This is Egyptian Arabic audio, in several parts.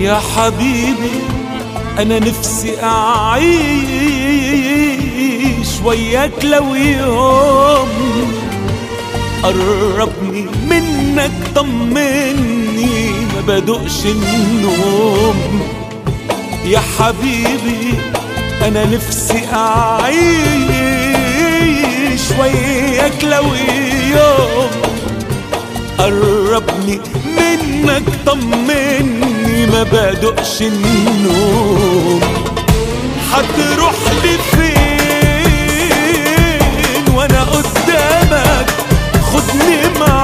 يا حبيبي انا نفسي اعيش وياك لو يوم قربني منك طمني ما بدقش النوم يا حبيبي انا نفسي اعيش وياك لو يوم قربني منك طمني ما بدقش النوم هتروح لي فين وانا قدامك خدني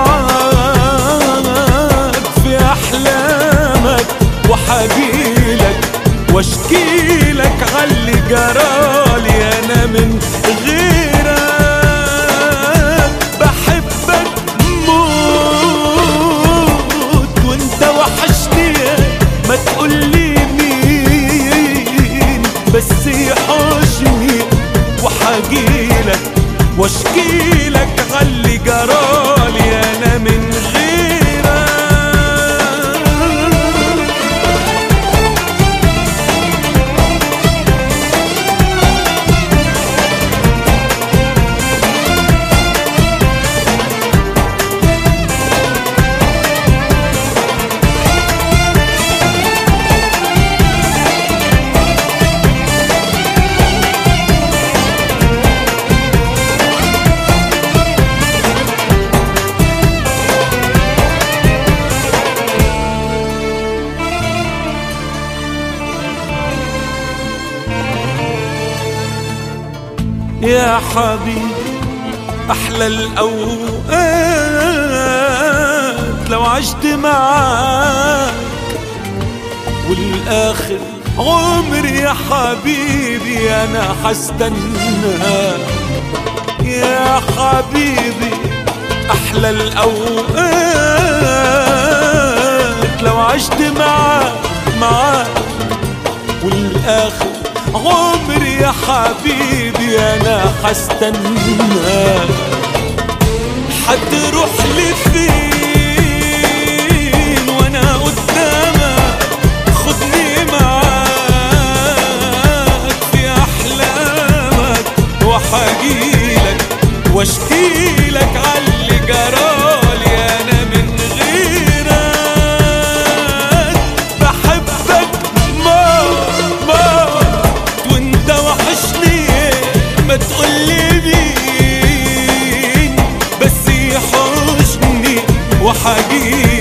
معاك في احلامك وحجيلك واشكيلك عاللي جرالي انا من غيرك بحبك موت وانت وحشني ما تقولي مين بس يحوشني وحجيلك واشكيلك عاللي جرالي انا من غيرك يا حبيبي احلى الاوقات لو عشت معاك والاخر عمري يا حبيبي انا هستناك يا حبيبي احلى الاوقات لو عشت معاك معاك والاخر عمري يا حبيبي انا هستناك هتروح لي فين وانا قدامك خدني معاك في احلامك وحجيلك واشكيلك عاللي جرالي انا من غيرك بحبك موت موت وانت وحشني ما تقولي مين بس يحوشني وحجيلك